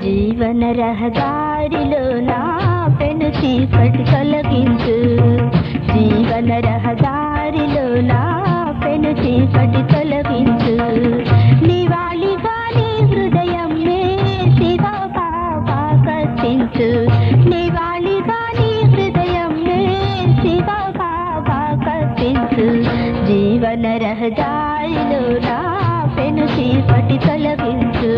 జీవన రహదారిలో నా పెను చీకటి తొలగించు జీవన రహదారిలో నా పెను చీకటి తొలగించు నివాళిగా నీ హృదయం మే శివ బాబా కర్తించు నివాళిగా నీ హృదయం మే శివ బాబా కర్తించు జీవన రహదారిలో నా పెను చీకటి తొలగించు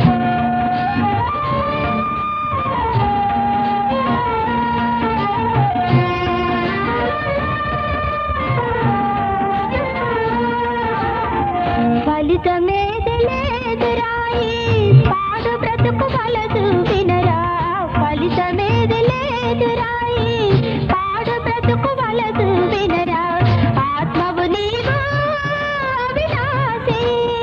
ఫలితమేది లేదురాయి పాడు బ్రతుకు వలదు వినరా ఫలితమేది లేదురాయి పాడు బ్రతుకు వలదు వినరా ఆత్మవు నీవు అవినాశి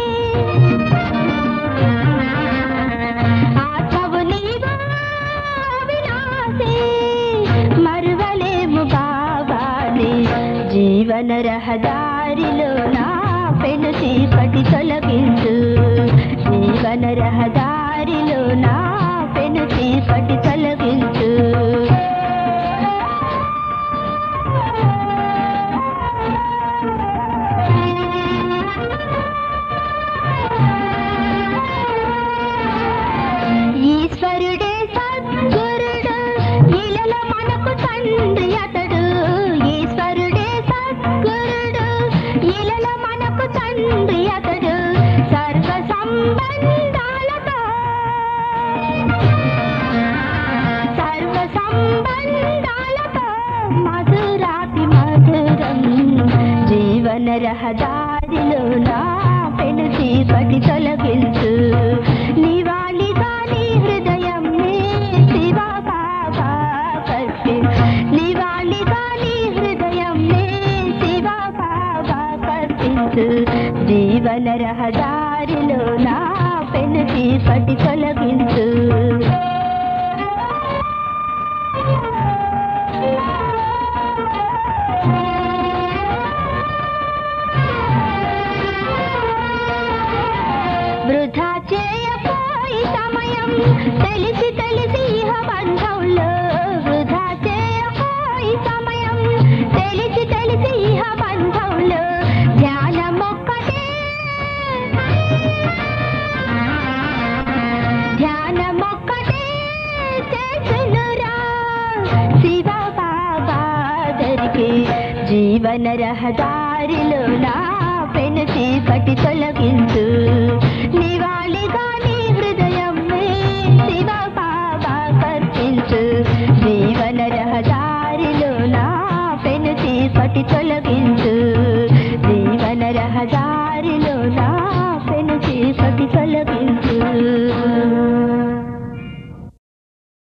ఆత్మవు నీవు అవినాశి మరువలేము బాబాని జీవన రహదారిలో నా పెను చీకటి తొలగించు జీవన రహదారిలో నా పెను చీకటి తొలగించు ఈశ్వరుడే సద్గురుడు ఇలలో మనకు తండ్రి అతడు ఈశ్వరుడే సద్గురుడు ఇలలో మనకు తండ్రి అతడు సర్వ సంబంధాలతో సర్వ సంబంధాలతో మధురాతి మధురం జీవన రహదారిలో నా పెను చీకటి తొలగించు నివాళిగా నీ హృదయం నే శివ బాబా కర్తి నివాళిగా నీ హృదయం నే శివ బాబా కర్తించు జీవన రహదారిలో నా పెను చీకటి తొలగించు వృధా చేయపోయి సమయం తెలిసి తెలిసి ఇహ బంధంలో వృధా చేయపోయి సమయం తెలిసి తెలిసి ఇహ బంధంలో ధ్యానమొక్కటే ధ్యానమొక్కటే చేసునురా శివ బాబా దరికి జీవన రహదారిలో నా పెను చీకటి తొలగించు నివాళిగా నీ హృదయం మే శివ బాబా కర్పించు జీవన రహదారిలో నా పెను చీకటి తొలగించు జీవన రహదారిలో నా పెను చీకటి తొలగించు